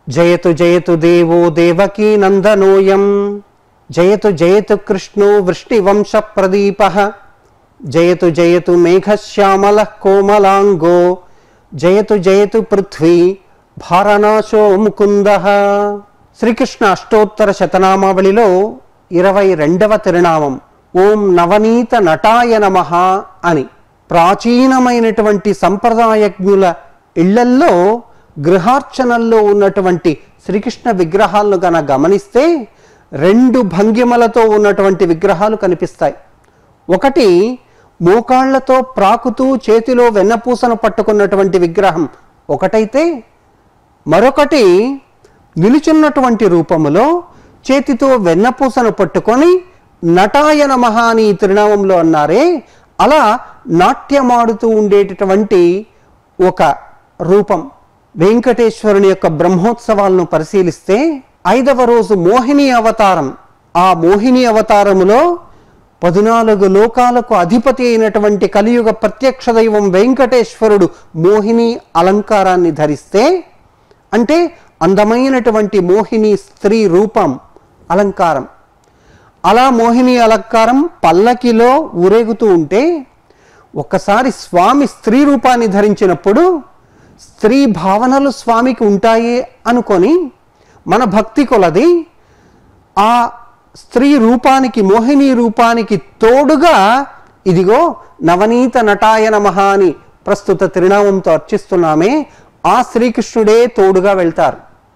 జయతు జయతు దేవో దేవకీ నందనోయం జయతు జయతు కృష్ణో వృష్టివంశ ప్రదీప జయతు జయతు మేఘశ్యామల కోమలాంగో జయతు జయతు పృథ్వీ భారనాశో ముకుంద శ్రీకృష్ణ అష్టోత్తర శతనామావళిలో ఇరవై రెండవ తిరునామం ఓం నవనీత నటాయ నమః అని ప్రాచీనమైనటువంటి సంప్రదాయజ్ఞుల ఇళ్లల్లో గృహార్చనల్లో ఉన్నటువంటి శ్రీకృష్ణ విగ్రహాలను గన గమనిస్తే రెండు భంగిమలతో ఉన్నటువంటి విగ్రహాలు కనిపిస్తాయి ఒకటి మోకాళ్లతో ప్రాకుతూ చేతిలో వెన్నపూసను పట్టుకున్నటువంటి విగ్రహం ఒకటైతే మరొకటి నిలుచున్నటువంటి రూపములో చేతితో వెన్నపూసను పట్టుకొని నటాయన మహాని తిరునామంలో అన్నారే అలా నాట్యమాడుతూ ఉండేటటువంటి ఒక రూపం వెంకటేశ్వరుని యొక్క బ్రహ్మోత్సవాలను పరిశీలిస్తే ఐదవ రోజు మోహిని అవతారం ఆ మోహిని అవతారములో పద్నాలుగు లోకాలకు అధిపతి అయినటువంటి కలియుగ ప్రత్యక్ష దైవం వెంకటేశ్వరుడు మోహిని అలంకారాన్ని ధరిస్తే అంటే అందమైనటువంటి మోహిని స్త్రీ రూపం అలంకారం అలా మోహిని అలంకారం పల్లకిలో ఊరేగుతూ ఉంటే ఒక్కసారి స్వామి స్త్రీ రూపాన్ని ధరించినప్పుడు స్త్రీ భావనలు స్వామికి ఉంటాయే అనుకొని మన భక్తి కొలది ఆ స్త్రీ రూపానికి మోహిని రూపానికి తోడుగా ఇదిగో నవనీత నటాయన మహా అని ప్రస్తుత తిరునామంతో అర్చిస్తున్నామే ఆ శ్రీకృష్ణుడే తోడుగా వెళ్తారు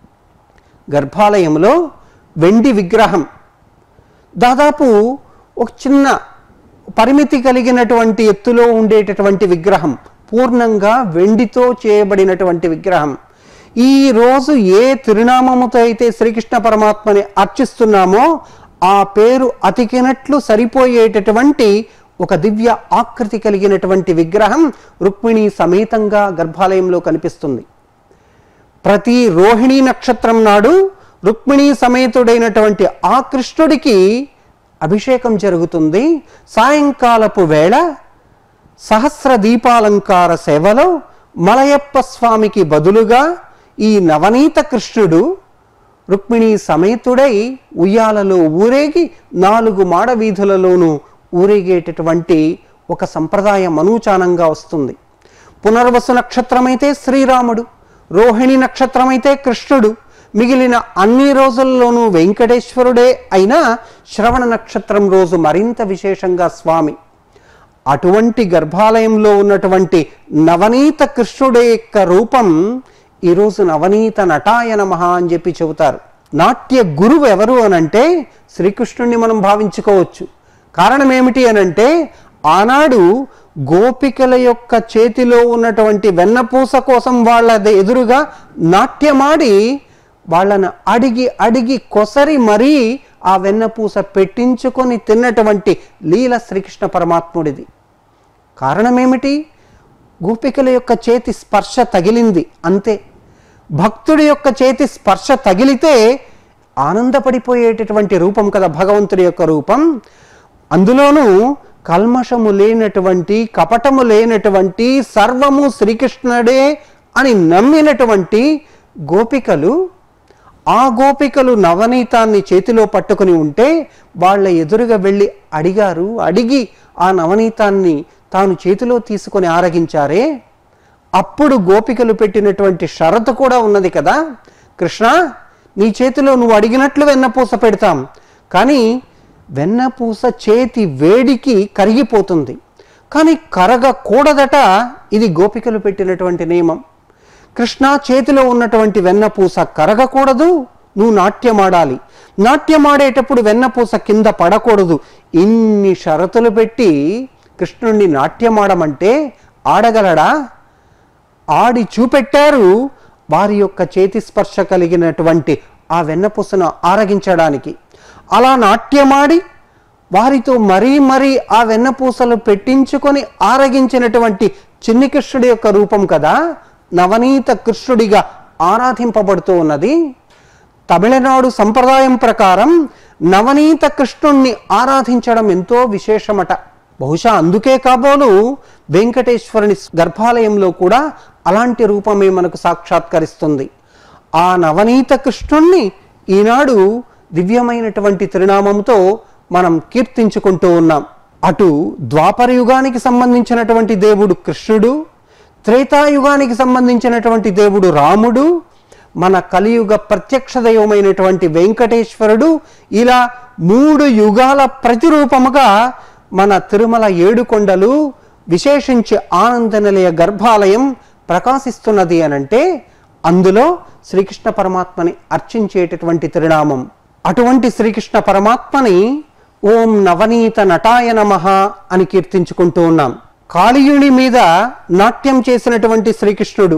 గర్భాలయంలో వెండి విగ్రహం దాదాపు ఒక చిన్న పరిమితి కలిగినటువంటి ఎత్తులో ఉండేటటువంటి విగ్రహం పూర్ణంగా వెండితో చేయబడినటువంటి విగ్రహం ఈ రోజు ఏ తిరునామముతో అయితే శ్రీకృష్ణ పరమాత్మని అర్చిస్తున్నామో ఆ పేరు అతికినట్లు సరిపోయేటటువంటి ఒక దివ్య ఆకృతి కలిగినటువంటి విగ్రహం రుక్మిణి సమేతంగా గర్భాలయంలో కనిపిస్తుంది ప్రతి రోహిణీ నక్షత్రం నాడు రుక్మిణీ సమేతుడైనటువంటి ఆ కృష్ణుడికి అభిషేకం జరుగుతుంది సాయంకాలపు వేళ సహస్ర దీపాలంకార సేవలో మలయప్ప స్వామికి బదులుగా ఈ నవనీత కృష్ణుడు రుక్మిణీ సమేతుడై ఉయ్యాలలో ఊరేగి నాలుగు మాడ వీధులలోనూ ఊరేగేటటువంటి ఒక సంప్రదాయం అనూచానంగా వస్తుంది పునర్వసు నక్షత్రమైతే శ్రీరాముడు రోహిణి నక్షత్రమైతే కృష్ణుడు మిగిలిన అన్ని రోజుల్లోనూ వెంకటేశ్వరుడే అయినా శ్రవణ నక్షత్రం రోజు మరింత విశేషంగా స్వామి అటువంటి గర్భాలయంలో ఉన్నటువంటి నవనీత కృష్ణుడే యొక్క రూపం ఈరోజు నవనీత నటాయ నమః అని చెప్పి చెబుతారు నాట్య గురువు ఎవరు అనంటే శ్రీకృష్ణుణ్ణి మనం భావించుకోవచ్చు కారణం ఏమిటి అనంటే ఆనాడు గోపికల యొక్క చేతిలో ఉన్నటువంటి వెన్నపూస కోసం వాళ్ళ ఎదురుగా నాట్యమాడి వాళ్ళను అడిగి అడిగి కొసరి మరీ ఆ వెన్నపూస పెట్టించుకొని తిన్నటువంటి లీల శ్రీకృష్ణ పరమాత్ముడిది కారణమేమిటి గోపికల యొక్క చేతి స్పర్శ తగిలింది అంతే భక్తుడి యొక్క చేతి స్పర్శ తగిలితే ఆనందపడిపోయేటటువంటి రూపం కదా భగవంతుడి యొక్క రూపం అందులోనూ కల్మషము లేనటువంటి కపటము లేనటువంటి సర్వము శ్రీకృష్ణుడే అని నమ్మినటువంటి గోపికలు ఆ గోపికలు నవనీతాన్ని చేతిలో పట్టుకుని ఉంటే వాళ్ళ ఎదురుగా వెళ్ళి అడిగారు అడిగి ఆ నవనీతాన్ని తాను చేతిలో తీసుకొని ఆరగించారే అప్పుడు గోపికలు పెట్టినటువంటి షరతు కూడా ఉన్నది కదా కృష్ణ నీ చేతిలో నువ్వు అడిగినట్లు వెన్నపూస పెడతాం కానీ వెన్నపూస చేతి వేడికి కరిగిపోతుంది కానీ కరగకూడదట ఇది గోపికలు పెట్టినటువంటి నియమం కృష్ణ చేతిలో ఉన్నటువంటి వెన్నపూస కరగకూడదు నువ్వు నాట్యమాడాలి నాట్యమాడేటప్పుడు వెన్నపూస కింద పడకూడదు ఇన్ని షరతులు పెట్టి కృష్ణుణ్ణి నాట్యమాడమంటే ఆడగలడా ఆడి చూపెట్టారు వారి యొక్క చేతి స్పర్శ కలిగినటువంటి ఆ వెన్నపూసను ఆరగించడానికి అలా నాట్యమాడి వారితో మరీ మరీ ఆ వెన్నపూసలు పెట్టించుకొని ఆరగించినటువంటి చిన్ని కృష్ణుడి యొక్క రూపం కదా నవనీత కృష్ణుడిగా ఆరాధింపబడుతూ ఉన్నది తమిళనాడు సంప్రదాయం ప్రకారం నవనీత కృష్ణుణ్ణి ఆరాధించడం ఎంతో విశేషమట బహుశా అందుకే కాబోలు వెంకటేశ్వరుని గర్భాలయంలో కూడా అలాంటి రూపమే మనకు సాక్షాత్కరిస్తుంది ఆ నవనీత కృష్ణుణ్ణి ఈనాడు దివ్యమైనటువంటి తిరునామంతో మనం కీర్తించుకుంటూ ఉన్నాం అటు ద్వాపర యుగానికి సంబంధించినటువంటి దేవుడు కృష్ణుడు త్రేతాయుగానికి సంబంధించినటువంటి దేవుడు రాముడు మన కలియుగ ప్రత్యక్ష దైవమైనటువంటి వెంకటేశ్వరుడు ఇలా మూడు యుగాల ప్రతిరూపముగా మన తిరుమల ఏడుకొండలు విశేషించి ఆనంద నిలయ గర్భాలయం ప్రకాశిస్తున్నది అనంటే అందులో శ్రీకృష్ణ పరమాత్మని అర్చించేటటువంటి తిరునామం అటువంటి శ్రీకృష్ణ పరమాత్మని ఓం నవనీత నటాయ నమః అని కీర్తించుకుంటూ ఉన్నాం కాళీయుని మీద నాట్యం చేసినటువంటి శ్రీకృష్ణుడు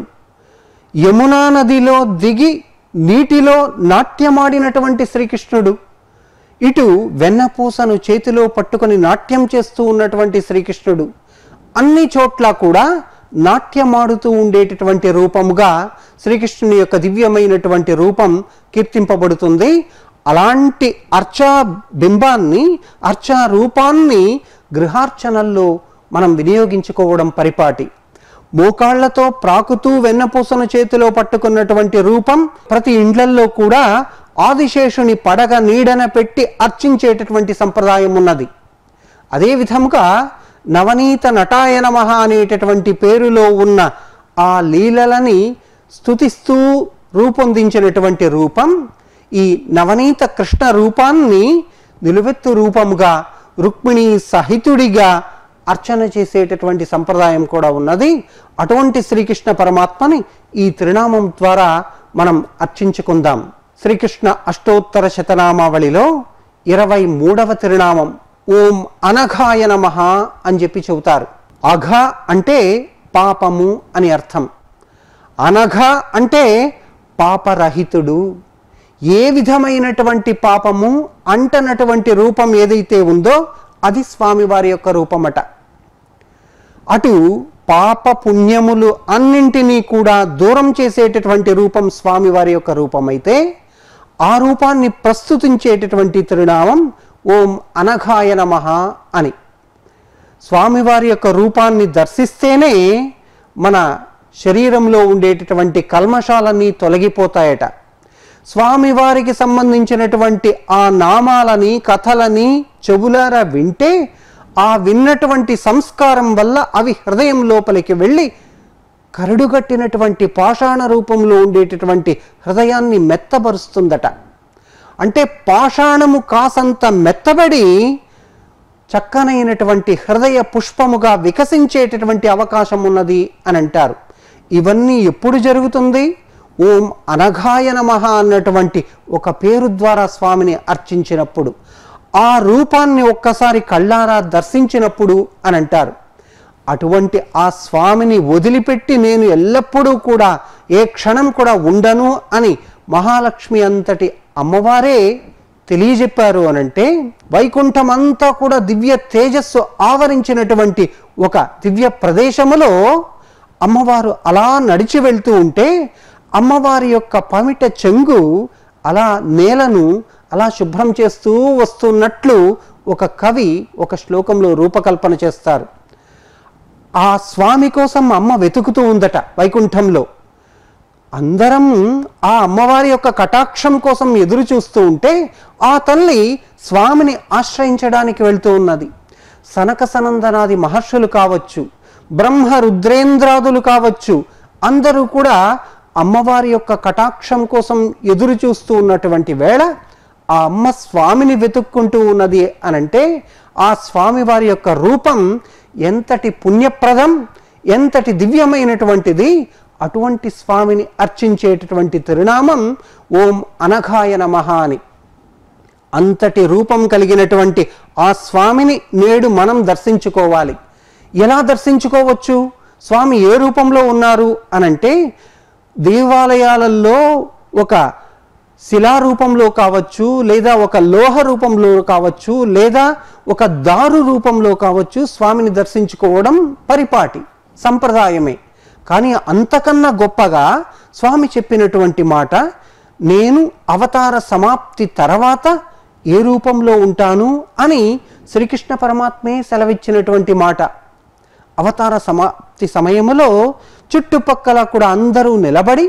యమునా నదిలో దిగి నీటిలో నాట్యమాడినటువంటి శ్రీకృష్ణుడు ఇటు వెన్నపూసను చేతిలో పట్టుకొని నాట్యం చేస్తూ ఉన్నటువంటి శ్రీకృష్ణుడు అన్ని చోట్ల కూడా నాట్యమాడుతూ ఉండేటటువంటి రూపముగా శ్రీకృష్ణుని యొక్క దివ్యమైనటువంటి రూపం కీర్తింపబడుతుంది అలాంటి అర్చా బింబాన్ని అర్చా రూపాన్ని గృహార్చనల్లో మనం వినియోగించుకోవడం పరిపాటి మోకాళ్లతో ప్రాకుతూ వెన్నపూసను చేతిలో పట్టుకున్నటువంటి రూపం ప్రతి ఇండ్లల్లో కూడా ఆదిశేషుని పడగ నీడన పెట్టి అర్చించేటటువంటి సంప్రదాయం ఉన్నది అదే విధముగా నవనీత నటాయ నమః అనేటటువంటి పేరులో ఉన్న ఆ లీలలని స్తుతిస్తూ రూపొందించినటువంటి రూపం ఈ నవనీత కృష్ణ రూపాన్ని నిలువెత్తు రూపముగా రుక్మిణి సహితుడిగా అర్చన చేసేటటువంటి సంప్రదాయం కూడా ఉన్నది అటువంటి శ్రీకృష్ణ పరమాత్మని ఈ తిరునామం ద్వారా మనం అర్చించుకుందాం శ్రీకృష్ణ అష్టోత్తర శతనామావళిలో ఇరవై మూడవ తిరునామం ఓం అనఘాయ నమః అని చెప్పి చెబుతారు అఘ అంటే పాపము అని అర్థం అనఘ అంటే పాపరహితుడు ఏ విధమైనటువంటి పాపము అంటనటువంటి రూపం ఏదైతే ఉందో అది స్వామివారి యొక్క రూపమట అటు పాప పుణ్యములు అన్నింటినీ కూడా దూరం చేసేటటువంటి రూపం స్వామివారి యొక్క రూపమైతే ఆ రూపాన్ని ప్రస్తుతించేటటువంటి తిరునామం ఓం అనఘాయ నమః అని స్వామివారి యొక్క రూపాన్ని దర్శిస్తేనే మన శరీరంలో ఉండేటటువంటి కల్మషాలన్నీ తొలగిపోతాయట స్వామివారికి సంబంధించినటువంటి ఆ నామాలని కథలని చెవులారా వింటే ఆ విన్నటువంటి సంస్కారం వల్ల అవి హృదయం లోపలికి వెళ్ళి కరడుగట్టినటువంటి పాషాణ రూపంలో ఉండేటటువంటి హృదయాన్ని మెత్తబరుస్తుందట అంటే పాషాణము కాసంత మెత్తబడి చక్కనైనటువంటి హృదయ పుష్పముగా వికసించేటటువంటి అవకాశం ఉన్నది అని అంటారు ఇవన్నీ ఎప్పుడు జరుగుతుంది ఓం అనఘాయ నమః అన్నటువంటి ఒక పేరు ద్వారా స్వామిని అర్చించినప్పుడు ఆ రూపాన్ని ఒక్కసారి కళ్ళారా దర్శించినప్పుడు అని అంటారు అటువంటి ఆ స్వామిని వదిలిపెట్టి నేను ఎల్లప్పుడూ కూడా ఏ క్షణం కూడా ఉండను అని మహాలక్ష్మి అంతటి అమ్మవారే తెలియజెప్పారు అనంటే వైకుంఠం అంతా కూడా దివ్య తేజస్సు ఆవరించినటువంటి ఒక దివ్య ప్రదేశములో అమ్మవారు అలా నడిచి వెళ్తూ ఉంటే అమ్మవారి యొక్క పమిట చెంగు అలా నేలను అలా శుభ్రం చేస్తూ వస్తున్నట్లు ఒక కవి ఒక శ్లోకంలో రూపకల్పన చేస్తారు ఆ స్వామి కోసం అమ్మ వెతుకుతూ ఉందట వైకుంఠంలో అందరం ఆ అమ్మవారి యొక్క కటాక్షం కోసం ఎదురు చూస్తూ ఉంటే ఆ తల్లి స్వామిని ఆశ్రయించడానికి వెళ్తూ ఉన్నది సనక సనందనాది మహర్షులు కావచ్చు బ్రహ్మ రుద్రేంద్రాదులు కావచ్చు అందరూ కూడా అమ్మవారి యొక్క కటాక్షం కోసం ఎదురు చూస్తూ ఉన్నటువంటి వేళ ఆ అమ్మ స్వామిని వెతుక్కుంటూ ఉన్నది అనంటే ఆ స్వామి వారి యొక్క రూపం ఎంతటి పుణ్యప్రదం ఎంతటి దివ్యమైనటువంటిది అటువంటి స్వామిని అర్చించేటటువంటి తిరునామం ఓం అనఘాయ నమః అని అంతటి రూపం కలిగినటువంటి ఆ స్వామిని నేడు మనం దర్శించుకోవాలి ఎలా దర్శించుకోవచ్చు స్వామి ఏ రూపంలో ఉన్నారు అనంటే దేవాలయాలలో ఒక శిలారూపంలో కావచ్చు లేదా ఒక లోహ రూపంలో కావచ్చు లేదా ఒక దారు రూపంలో కావచ్చు స్వామిని దర్శించుకోవడం పరిపాటి సంప్రదాయమే కానీ అంతకన్నా గొప్పగా స్వామి చెప్పినటువంటి మాట నేను అవతార సమాప్తి తర్వాత ఏ రూపంలో ఉంటాను అని శ్రీకృష్ణ పరమాత్మే సెలవిచ్చినటువంటి మాట అవతార సమాప్తి సమయములో చుట్టుపక్కల కూడా అందరూ నిలబడి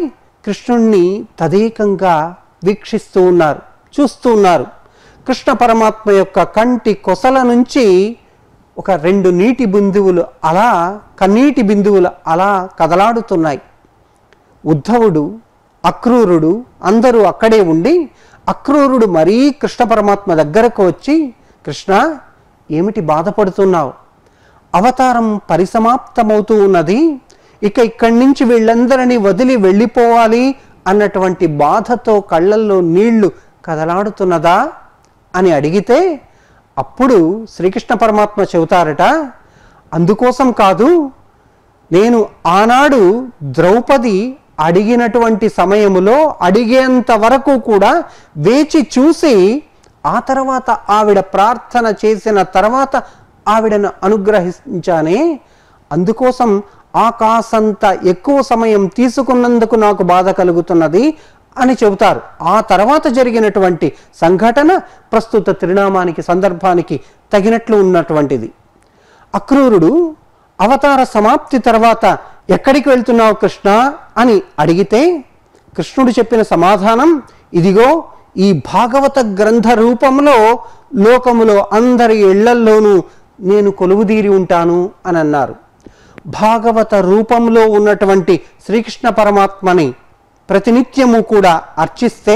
కృష్ణుణ్ణి తదేకంగా వీక్షిస్తూ ఉన్నారు చూస్తూ ఉన్నారు కృష్ణ పరమాత్మ యొక్క కంటి కొసల నుంచి ఒక రెండు నీటి బిందువులు అలా కన్నీటి బిందువులు అలా కదలాడుతున్నాయి ఉద్ధవుడు అక్రూరుడు అందరూ అక్కడే ఉండి అక్రూరుడు మరీ కృష్ణ పరమాత్మ దగ్గరకు వచ్చి కృష్ణ ఏమిటి బాధపడుతున్నావు అవతారం పరిసమాప్తమవుతూ ఉన్నది ఇక ఇక్కడి నుంచి వీళ్ళందరినీ వదిలి వెళ్ళిపోవాలి అన్నటువంటి బాధతో కళ్ళల్లో నీళ్లు కదలాడుతున్నదా అని అడిగితే అప్పుడు శ్రీకృష్ణ పరమాత్మ చెబుతారట అందుకోసం కాదు నేను ఆనాడు ద్రౌపది అడిగినటువంటి సమయములో అడిగేంత వరకు కూడా వేచి చూసి ఆ తర్వాత ఆవిడ ప్రార్థన చేసిన తర్వాత ఆవిడను అనుగ్రహించానే అందుకోసం ఆకాశంత ఎక్కువ సమయం తీసుకున్నందుకు నాకు బాధ కలుగుతున్నది అని చెబుతారు ఆ తర్వాత జరిగినటువంటి సంఘటన ప్రస్తుత తిరునామానికి సందర్భానికి తగినట్లు ఉన్నటువంటిది అక్రూరుడు అవతార సమాప్తి తర్వాత ఎక్కడికి వెళ్తున్నావు కృష్ణ అని అడిగితే కృష్ణుడు చెప్పిన సమాధానం ఇదిగో ఈ భాగవత గ్రంథ రూపంలో లోకములో అందరి ఇళ్లల్లోనూ నేను కొలువుదీరి ఉంటాను అని అన్నారు భాగవత రూపంలో ఉన్నటువంటి శ్రీకృష్ణ పరమాత్మని ప్రతినిత్యము కూడా అర్చిస్తే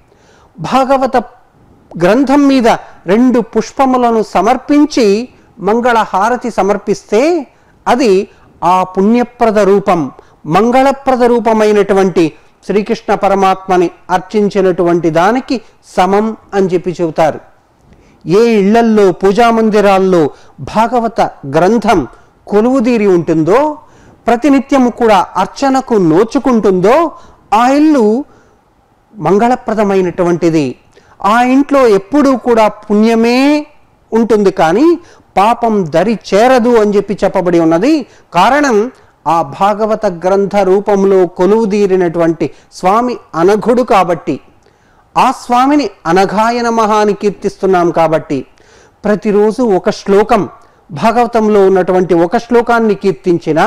భాగవత గ్రంథం మీద రెండు పుష్పములను సమర్పించి మంగళ హారతి సమర్పిస్తే అది ఆ పుణ్యప్రద రూపం మంగళప్రద రూపమైనటువంటి శ్రీకృష్ణ పరమాత్మని అర్చించినటువంటి దానికి సమం అని చెప్పి చెబుతారు ఏ ఇళ్లల్లో పూజా మందిరాల్లో భాగవత గ్రంథం కొలువుదీరి ఉంటుందో ప్రతినిత్యము కూడా అర్చనకు నోచుకుంటుందో ఆ ఇల్లు మంగళప్రదమైనటువంటిది ఆ ఇంట్లో ఎప్పుడూ కూడా పుణ్యమే ఉంటుంది కానీ పాపం దరి చేరదు అని చెప్పి చెప్పబడి ఉన్నది కారణం ఆ భాగవత గ్రంథ రూపంలో కొలువుదీరినటువంటి స్వామి అనఘుడు కాబట్టి ఆ స్వామిని అనఘాయ నమః అని కీర్తిస్తున్నాం కాబట్టి ప్రతిరోజు ఒక శ్లోకం భాగవతంలో ఉన్నటువంటి ఒక శ్లోకాన్ని కీర్తించిన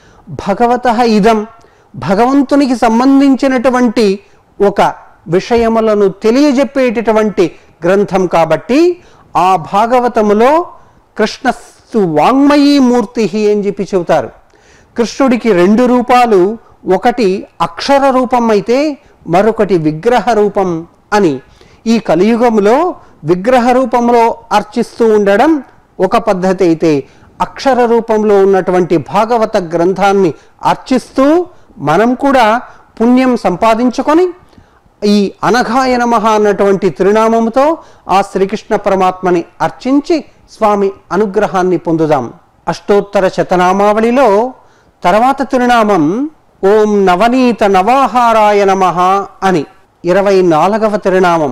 భగవత ఇదం భగవంతునికి సంబంధించినటువంటి ఒక విషయములను తెలియజెప్పేటటువంటి గ్రంథం కాబట్టి ఆ భాగవతములో కృష్ణస్తు వాంగ్మయీ మూర్తి అని చెప్పి చెబుతారు కృష్ణుడికి రెండు రూపాలు ఒకటి అక్షర రూపం అయితే మరొకటి విగ్రహ రూపం అని ఈ కలియుగంలో విగ్రహ రూపంలో అర్చిస్తూ ఉండడం ఒక పద్ధతి అయితే అక్షర రూపంలో ఉన్నటువంటి భాగవత గ్రంథాన్ని అర్చిస్తూ మనం కూడా పుణ్యం సంపాదించుకొని ఈ అనఘాయ నమః అన్నటువంటి తిరునామముతో ఆ శ్రీకృష్ణ పరమాత్మని అర్చించి స్వామి అనుగ్రహాన్ని పొందుదాం అష్టోత్తర శతనామావళిలో తర్వాత తిరునామం ఓం నవనీత నవాహారాయ నమః అని ఇరవై నాలుగవ తిరునామం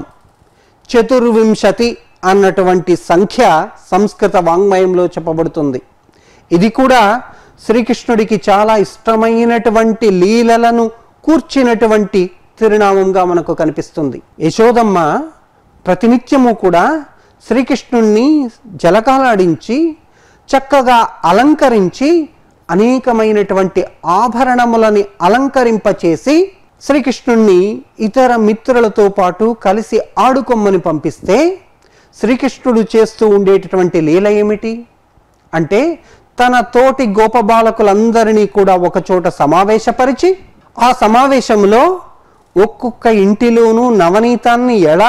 చతుర్వింశతి అన్నటువంటి సంఖ్య సంస్కృత వాంగ్మయంలో చెప్పబడుతుంది ఇది కూడా శ్రీకృష్ణుడికి చాలా ఇష్టమైనటువంటి లీలలను కూర్చినటువంటి తిరునామంగా మనకు కనిపిస్తుంది యశోదమ్మ ప్రతినిత్యము కూడా శ్రీకృష్ణుణ్ణి జలకాలాడించి చక్కగా అలంకరించి అనేకమైనటువంటి ఆభరణములని అలంకరింపచేసి శ్రీకృష్ణుణ్ణి ఇతర మిత్రులతో పాటు కలిసి ఆడుకొమ్మని పంపిస్తే శ్రీకృష్ణుడు చేస్తూ ఉండేటటువంటి లీల ఏమిటి అంటే తన తోటి గోపబాలకులందరినీ కూడా ఒకచోట సమావేశపరిచి ఆ సమావేశంలో ఒక్కొక్క ఇంటిలోనూ నవనీతాన్ని ఎలా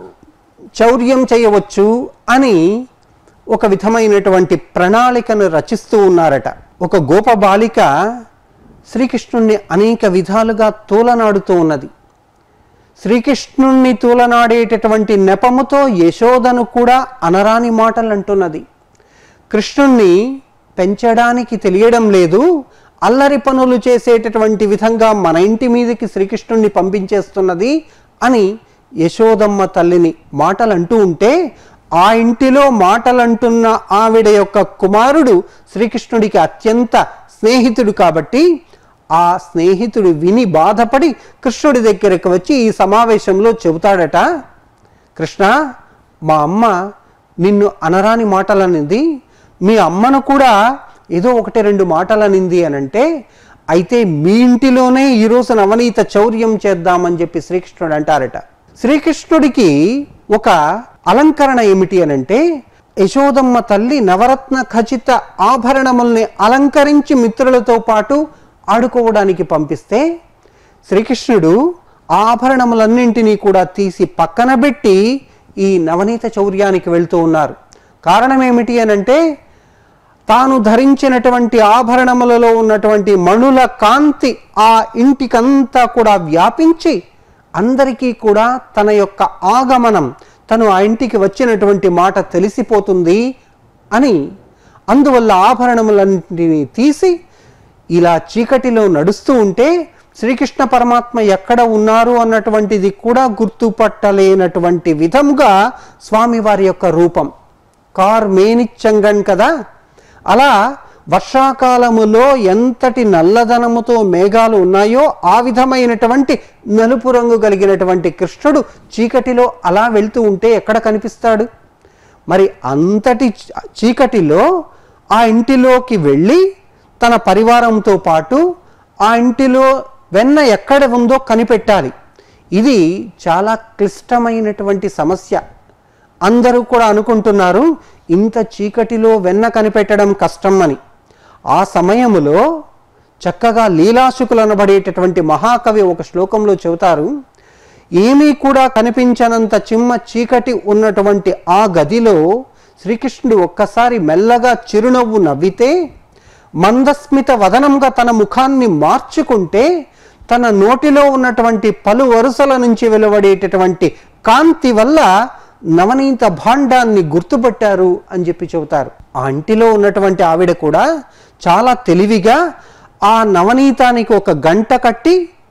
చౌర్యం చేయవచ్చు అని ఒక విధమైనటువంటి ప్రణాళికను రచిస్తూ ఉన్నారట ఒక గోప బాలిక శ్రీకృష్ణుణ్ణి అనేక విధాలుగా తూలనాడుతూ ఉన్నది శ్రీకృష్ణుణ్ణి తూలనాడేటటువంటి నెపముతో యశోదను కూడా అనరాని మాటలు అంటున్నది కృష్ణుణ్ణి పెంచడానికి తెలియడం లేదు అల్లరి పనులు చేసేటటువంటి విధంగా మన ఇంటి మీదకి శ్రీకృష్ణుణ్ణి పంపించేస్తున్నది అని యశోదమ్మ తల్లిని మాటలు అంటూ ఉంటే ఆ ఇంటిలో మాటలంటున్న ఆవిడ యొక్క కుమారుడు శ్రీకృష్ణుడికి అత్యంత స్నేహితుడు కాబట్టి ఆ స్నేహితుడు విని బాధపడి కృష్ణుడి దగ్గరకు వచ్చి ఈ సమావేశంలో చెబుతాడట కృష్ణ మా అమ్మ నిన్ను అనరాని మాటలనింది మీ అమ్మను కూడా ఏదో ఒకటి రెండు మాటలనింది అని అంటే అయితే మీ ఇంటిలోనే ఈరోజు నవనీత చౌర్యం చేద్దామని చెప్పి శ్రీకృష్ణుడు అంటారట శ్రీకృష్ణుడికి ఒక అలంకరణ ఏమిటి అనంటే యశోదమ్మ తల్లి నవరత్న ఖచిత ఆభరణముల్ని అలంకరించి మిత్రులతో పాటు ఆడుకోవడానికి పంపిస్తే శ్రీకృష్ణుడు ఆ ఆభరణములన్నింటినీ కూడా తీసి పక్కన పెట్టి ఈ నవనీత చౌర్యానికి వెళ్తూ ఉన్నారు కారణం ఏమిటి అనంటే తాను ధరించినటువంటి ఆభరణములలో ఉన్నటువంటి మణుల కాంతి ఆ ఇంటికంతా కూడా వ్యాపించి అందరికీ కూడా తన యొక్క ఆగమనం తను ఆ ఇంటికి వచ్చినటువంటి మాట తెలిసిపోతుంది అని అందువల్ల ఆభరణములన్నింటినీ తీసి ఇలా చీకటిలో నడుస్తూ ఉంటే శ్రీకృష్ణ పరమాత్మ ఎక్కడ ఉన్నారు అన్నటువంటిది కూడా గుర్తుపట్టలేనటువంటి విధముగా స్వామివారి యొక్క రూపం కార్ మేనిచ్చంగన్ కదా అలా వర్షాకాలములో ఎంతటి నల్లదనముతో మేఘాలు ఉన్నాయో ఆ విధమైనటువంటి నలుపు రంగు కలిగినటువంటి కృష్ణుడు చీకటిలో అలా వెళ్తూ ఉంటే ఎక్కడ కనిపిస్తాడు మరి అంతటి చ- చీకటిలో ఆ ఇంటిలోకి వెళ్ళి తన పరివారంతో పాటు ఆ ఇంటిలో వెన్న ఎక్కడ ఉందో కనిపెట్టాలి ఇది చాలా క్లిష్టమైనటువంటి సమస్య అందరూ కూడా అనుకుంటున్నారు ఇంత చీకటిలో వెన్న కనిపెట్టడం కష్టం అని ఆ సమయములో చక్కగా లీలాశుకులు అనబడేటటువంటి మహాకవి ఒక శ్లోకంలో చెబుతారు ఏమీ కూడా కనిపించనంత చిమ్మ చీకటి ఉన్నటువంటి ఆ గదిలో శ్రీకృష్ణుడు ఒక్కసారి మెల్లగా చిరునవ్వు నవ్వితే మందస్మిత వదనంగా తన ముఖాన్ని మార్చుకుంటే తన నోటిలో ఉన్నటువంటి పలు వరుసల నుంచి వెలువడేటటువంటి కాంతి వల్ల నవనీత భాండాన్ని గుర్తుపట్టారు అని చెప్పి చెబుతారు ఆ ఇంటిలో ఉన్నటువంటి ఆవిడ కూడా చాలా తెలివిగా ఆ నవనీతానికి ఒక గంట కట్టి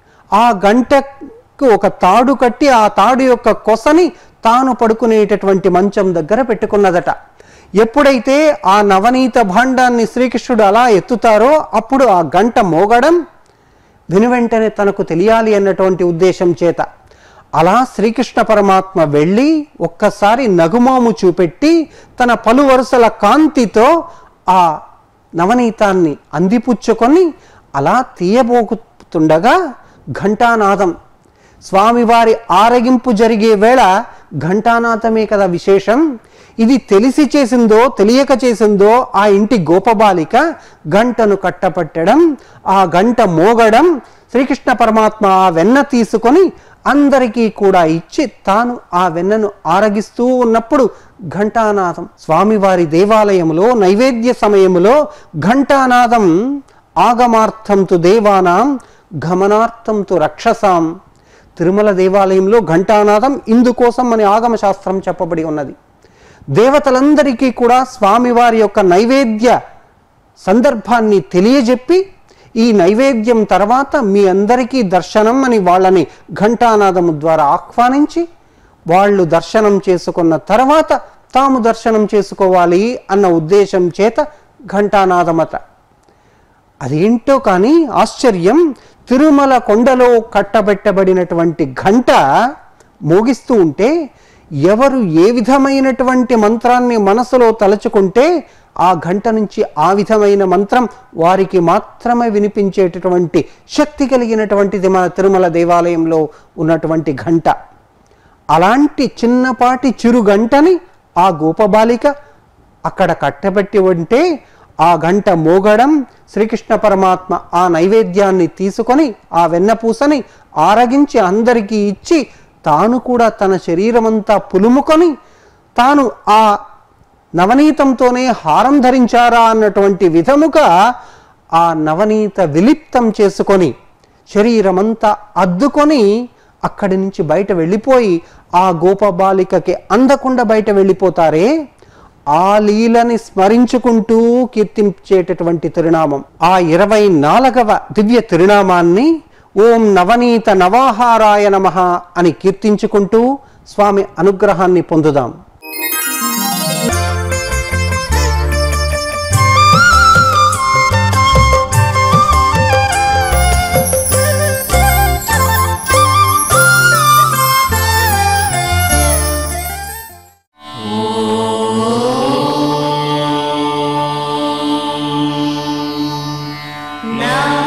ఆ గంటకు ఒక తాడు కట్టి ఆ తాడు యొక్క కొసని తాను పడుకునేటటువంటి మంచం దగ్గర పెట్టుకున్నదట ఎప్పుడైతే ఆ నవనీత భాండాన్ని శ్రీకృష్ణుడు అలా ఎత్తుతారో అప్పుడు ఆ గంట మోగడం వెనువెంటనే తనకు తెలియాలి అన్నటువంటి ఉద్దేశం చేత అలా శ్రీకృష్ణ పరమాత్మ వెళ్ళి ఒక్కసారి నగుమోము చూపెట్టి తన పలు వరుసల కాంతితో ఆ నవనీతాన్ని అందిపుచ్చుకొని అలా తీయబోతుండగా ఘంటానాదం స్వామివారి ఆరగింపు జరిగే వేళ ఘంటానాథమే కదా విశేషం ఇది తెలిసి చేసిందో తెలియక చేసిందో ఆ ఇంటి గోపబాలిక గంటను కట్టపట్టడం ఆ గంట మోగడం శ్రీకృష్ణ పరమాత్మ ఆ వెన్న తీసుకొని అందరికీ కూడా ఇచ్చి తాను ఆ వెన్నను ఆరగిస్తూ ఉన్నప్పుడు ఘంటానాదం స్వామివారి దేవాలయములో నైవేద్య సమయములో ఘంటానాదం ఆగమార్థం తు దేవానాం గమనార్థం తు రక్షసాం తిరుమల దేవాలయంలో ఘంటానాదం ఇందుకోసం మన ఆగమ శాస్త్రం చెప్పబడి ఉన్నది దేవతలందరికీ కూడా స్వామివారి యొక్క నైవేద్య సందర్భాన్ని తెలియజెప్పి ఈ నైవేద్యం తర్వాత మీ అందరికీ దర్శనం అని వాళ్ళని ఘంటానాదము ద్వారా ఆహ్వానించి వాళ్ళు దర్శనం చేసుకున్న తర్వాత తాము దర్శనం చేసుకోవాలి అన్న ఉద్దేశం చేత ఘంటానాదమత అదేంటో కానీ ఆశ్చర్యం తిరుమల కొండలో కట్టబెట్టబడినటువంటి ఘంట మోగిస్తూ ఉంటే ఎవరు ఏ విధమైనటువంటి మంత్రాన్ని మనసులో తలుచుకుంటే ఆ గంట నుంచి ఆ విధమైన మంత్రం వారికి మాత్రమే వినిపించేటటువంటి శక్తి కలిగినటువంటిది మన తిరుమల దేవాలయంలో ఉన్నటువంటి ఘంట అలాంటి చిన్నపాటి చిరు గంటని ఆ గోపబాలిక అక్కడ కట్టబెట్టి ఉంటే ఆ గంట మోగడం శ్రీకృష్ణ పరమాత్మ ఆ నైవేద్యాన్ని తీసుకొని ఆ వెన్నపూసని ఆరగించి అందరికీ ఇచ్చి తాను కూడా తన శరీరమంతా పులుముకొని తాను ఆ నవనీతంతోనే హారం ధరించారా అన్నటువంటి విధముగా ఆ నవనీత విలిప్తం చేసుకొని శరీరమంతా అద్దుకొని అక్కడి నుంచి బయట వెళ్ళిపోయి ఆ గోపబాలికకి అందకుండా బయట వెళ్ళిపోతారే ఆ లీలని స్మరించుకుంటూ కీర్తించేటటువంటి తిరునామం ఆ ఇరవై నాలుగవ దివ్య తిరునామాన్ని ఓం నవనీత నవాహారాయ నమః అని కీర్తించుకుంటూ స్వామి అనుగ్రహాన్ని పొందుదాం Now